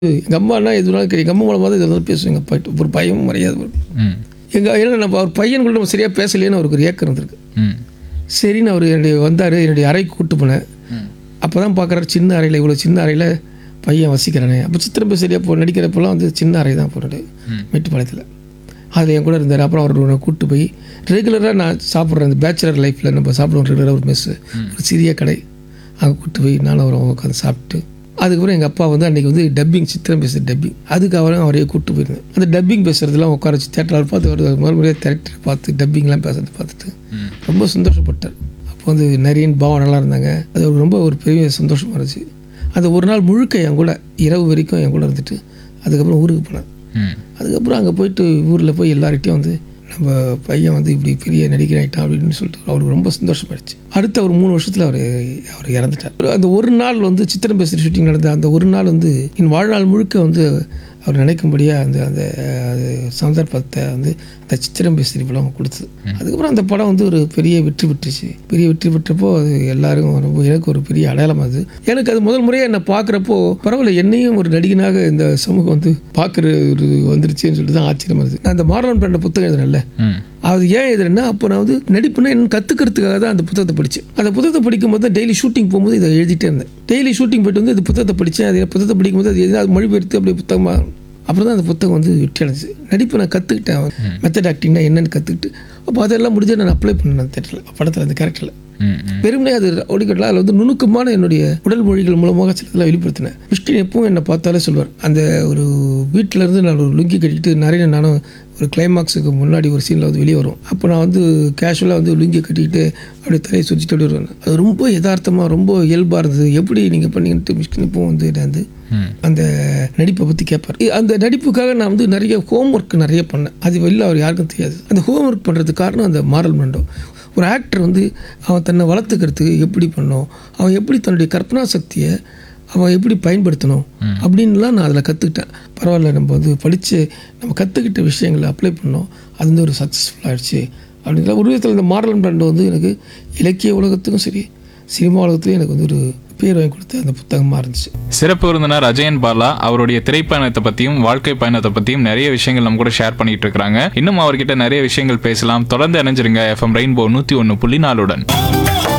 எங்கள் அம்மானா எதுனாலும் கிடையாது எங்கள் அம்மா மூலமாக தான் இதெல்லாம் பேசுவேன் எங்கள் அப்பாட்ட ஒரு பயமும் மரியாதை வரும் ம் எங்கள் ஏன்னா நம்ம அவர் பையன் கூட நம்ம சரியாக பேசலையேன்னு அவருக்கு ஒரு ஏக்கம் இருந்திருக்கு ம் சரின்னு அவர் என்னுடைய வந்தார் என்னுடைய அறைக்கு கூட்டு போனேன் ம் அப்போ தான் பார்க்குறாரு சின்ன அறையில் இவ்வளோ சின்ன அறையில் பையன் வசிக்கிறானே அப்போ சித்திரம் சரியாக போ நடிக்கிறப்பெல்லாம் வந்து சின்ன அறை தான் போனார் ம். மேட்டுப்பாளையத்தில் அதில் என் கூட இருந்தார் அப்புறம் அவர் கூட்டு போய் ரெகுலராக நான் சாப்பிட்றேன் அந்த பேச்சுலர் லைஃப்பில் நம்ம சாப்பிடுவோம் ரெகுலராக ஒரு மெஸ்ஸு ஒரு சிறிய கடை அங்கே கூட்டு போய் நானும் அவரும் உட்காந்து சாப்பிட்டு அதுக்கப்புறம் எங்கள் அப்பா வந்து அன்றைக்கி வந்து டப்பிங் சித்திரம் பேசுகிற டப்பிங் அதுக்கு அவரும் அவரையே கூப்பிட்டு போயிருந்தேன் அந்த டப்பிங் பேசுகிறதுலாம் உட்கார வச்சு தேட்டரில் பார்த்து அவர் மறுபடியும் தேட்டரை பார்த்து டப்பிங்லாம் பேசுறது பார்த்துட்டு ம். ரொம்ப சந்தோஷப்பட்டார் அப்போ வந்து நரியன் பாவம் நல்லா இருந்தாங்க அது அவருக்கு ரொம்ப ஒரு பெரிய சந்தோஷமாக இருந்துச்சு அந்த ஒரு நாள் முழுக்க என் கூட இரவு வரைக்கும் என் கூட இருந்துட்டு அதுக்கப்புறம் ஊருக்கு போனேன் ம் அதுக்கப்புறம் அங்கே போயிட்டு ஊரில் போய் எல்லார்கிட்டையும் வந்து நம்ம பையன் வந்து இப்படி பெரிய நடிகர் ஆகிட்டான் அப்படின்னு சொல்லிட்டு அவருக்கு ரொம்ப சந்தோஷமாயிடுச்சு அடுத்த ஒரு மூணு வருஷத்தில் அவர் அவர் இறந்துட்டார் அந்த ஒரு நாள் வந்து சித்திரம் பேசுகிற ஷூட்டிங் நடந்த அந்த ஒரு நாள் வந்து என் வாழ்நாள் முழுக்க வந்து அவர் நினைக்கும்படியாக அந்த அந்த அது சந்தர்ப்பத்தை வந்து அந்த சித்திரம் பேசுகிற படம் கொடுத்தது அதுக்கப்புறம் அந்த படம் வந்து ஒரு பெரிய வெற்றி பெற்றுச்சு பெரிய வெற்றி பெற்றப்போ அது எல்லாரும் ரொம்ப எனக்கு ஒரு பெரிய அடையாளம் அது எனக்கு அது முதல் முறையாக என்னை பார்க்குறப்போ பரவாயில்ல என்னையும் ஒரு நடிகனாக இந்த சமூகம் வந்து பார்க்குற ஒரு வந்துருச்சுன்னு சொல்லிட்டு தான் ஆச்சரியமா இருந்தது நான் அந்த மாரலன் பிராண்ட புத்தகம் எழுதுனேன்ல ம் அது ஏன் எழுதுறேன்னா அப்போ நான் வந்து நடிப்புனா என்ன கற்றுக்கிறதுக்காக தான் அந்த புத்தகத்தை படித்தேன் அந்த புத்தகத்தை படிக்கும்போது தான் டெய்லி ஷூட்டிங் போகும்போது இதை எழுதிட்டே இருந்தேன் டெய்லி ஷூட்டிங் போயிட்டு வந்து இந்த புத்தகத்தை படித்தேன் அது புத்தகத்தை படிக்கும்போது அது எதாவது மொழிபெயர்த்து அப்படியே புத்தகமாக அப்புறம் தான் அந்த புத்தகம் வந்து வெற்றி அடைஞ்சு நடிப்பு நான் கற்றுக்கிட்டேன் மெத்தட் ஆக்டிங்னா என்னன்னு கற்றுக்கிட்டு அப்போ அதெல்லாம் முடிஞ்சு நான் அப்ளை பண்ணேன் அந்த தேட்டரில் படத்தில் அந்த கேரக்டரில் ம் ம் வெறுமனே அது ஒடிக்கட்டல அதில் வந்து நுணுக்கமான என்னுடைய உடல் மொழிகள் மூலமாக சிலதெல்லாம் வெளிப்படுத்தினேன் மிஷ்கின் எப்பவும் என்னை பார்த்தாலே சொல்வார் அந்த ஒரு வீட்டில இருந்து நான் ஒரு லுங்கி கட்டிட்டு நிறைய நானும் ஒரு கிளைமாக்ஸுக்கு முன்னாடி ஒரு சீனில் வந்து வெளியே வரும் அப்போ நான் வந்து கேஷுவலாக வந்து லுங்கி கட்டிக்கிட்டு அப்படியே தலையை சுற்றிட்டு அப்படியே வருவேன் அது ரொம்ப யதார்த்தமாக ரொம்ப இயல்பாக இருந்தது எப்படி நீங்கள் பண்ணீங்கன்ட்டு மிஷ்கின் எப்பவும் வந்து என்னை வந்து ம் அந்த நடிப்பை பற்றி கேட்பார் அந்த நடிப்புக்காக நான் வந்து நிறைய ஹோம் ஒர்க் நிறைய பண்ணேன் அது வெளில அவர் யாருக்கும் தெரியாது அந்த ஹோம் ஒர்க் பண்ணுறதுக்கு காரணம் அந்த மாரல் மண்டோ ஒரு ஆக்டர் வந்து அவன் தன்னை வளர்த்துக்கிறதுக்கு எப்படி பண்ணணும் அவன் எப்படி தன்னுடைய கற்பனா சக்தியை அவன் எப்படி பயன்படுத்தணும் அப்படின்லாம் நான் அதில் கற்றுக்கிட்டேன் பரவாயில்ல நம்ம வந்து படித்து நம்ம கற்றுக்கிட்ட விஷயங்களை அப்ளை பண்ணோம் அது வந்து ஒரு சக்ஸஸ்ஃபுல் ஆயிடுச்சு அப்படிங்கிற ஒரு விதத்தில் இந்த மாரல் பிராண்ட் வந்து எனக்கு இலக்கிய உலகத்துக்கும் சரி சினிமா உலகத்துலையும் எனக்கு வந்து ஒரு பேர் வாங்கி கொடுத்த அந்த புத்தகமாக இருந்துச்சு சிறப்பு விருந்தினர் அஜயன் பாலா அவருடைய திரைப்பயணத்தை பத்தியும் வாழ்க்கை பயணத்தை பத்தியும் நிறைய விஷயங்கள் நம்ம கூட ஷேர் பண்ணிட்டு இருக்காங்க இன்னும் அவர்கிட்ட நிறைய விஷயங்கள் பேசலாம் தொடர்ந்து இணைஞ்சிருங்க எஃப்எம் ரெயின்போ நூத்தி ஒன்னு புள்ளி நாலுடன்